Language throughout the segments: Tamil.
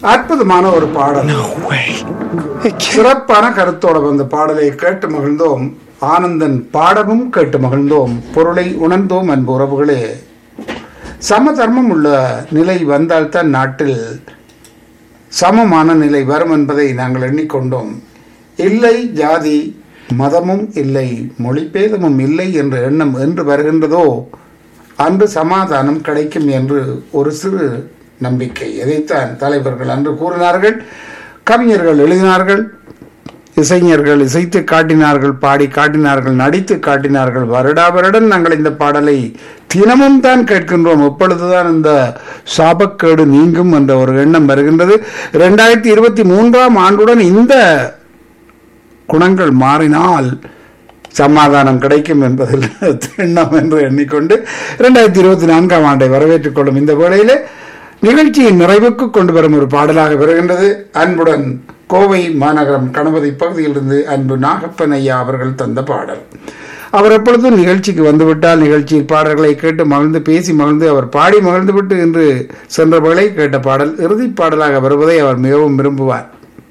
அற்புதமான ஒரு பாடல் No way. It can't. சிறப்பான கருத்தோட வந்த பாடலை கேட்டு மகிழ்ந்தோம் ஆனந்தன் பாடமும் கேட்டு மகிழ்ந்தோம் பொருளை உணர்ந்தோம் அன்பு உறவுகளே சமதர்மம் உள்ள நிலை வந்தால்தான் நாட்டில் சமமான நிலை வரும் என்பதை நாங்கள் எண்ணிக்கொண்டோம் இல்லை ஜாதி மதமும் இல்லை மொழிபேதமும் இல்லை என்ற எண்ணம் என்று வருகின்றதோ அன்று சமாதானம் கிடைக்கும் என்று ஒரு சிறு நம்பிக்கை இதைத்தான் தலைவர்கள் அன்று கூறினார்கள் கவிஞர்கள் எழுதினார்கள் இசைஞர்கள் இசைத்து காட்டினார்கள் பாடி காட்டினார்கள் நடித்து காட்டினார்கள் வருடா வருடம் நாங்கள் இந்த பாடலை தினமும் தான் கேட்கின்றோம் எப்பொழுதுதான் இந்த சாபக்கேடு நீங்கும் என்ற ஒரு எண்ணம் வருகின்றது இரண்டாயிரத்தி இருபத்தி மூன்றாம் ஆண்டுடன் இந்த குணங்கள் மாறினால் சமாதானம் கிடைக்கும் என்பதில் எண்ணம் என்று எண்ணிக்கொண்டு இரண்டாயிரத்தி இருபத்தி நான்காம் ஆண்டை வரவேற்றுக் கொள்ளும் இந்த வேளையிலே நிகழ்ச்சியின் நிறைவுக்கு கொண்டு வரும் ஒரு பாடலாக வருகின்றது அன்புடன் கோவை மாநகரம் கணபதி பகுதியிலிருந்து அன்பு நாகப்பன் ஐயா அவர்கள் தந்த பாடல் அவர் எப்பொழுதும் நிகழ்ச்சிக்கு வந்துவிட்டால் நிகழ்ச்சியில் பாடல்களை கேட்டு மகிழ்ந்து பேசி மகிழ்ந்து அவர் பாடி மகிழ்ந்துவிட்டு என்று சென்றவர்களை கேட்ட பாடல் இறுதிப் பாடலாக வருவதை அவர் மிகவும் விரும்புவார்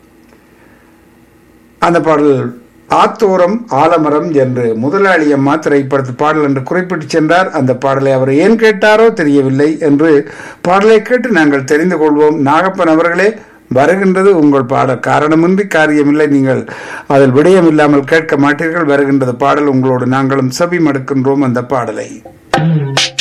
அந்த பாடல் ஆத்தோரம் ஆலமரம் என்று முதலாளி அம்மா திரைப்படத்து பாடல் என்று குறிப்பிட்டு சென்றார் அந்த பாடலை அவர் ஏன் கேட்டாரோ தெரியவில்லை என்று பாடலை கேட்டு நாங்கள் தெரிந்து கொள்வோம் நாகப்பன் அவர்களே வருகின்றது உங்கள் பாடல் காரணமின்றி காரியமில்லை நீங்கள் அதில் விடயம் இல்லாமல் கேட்க மாட்டீர்கள் வருகின்றது பாடல் உங்களோடு நாங்களும் செவி மடுக்கின்றோம் அந்த பாடலை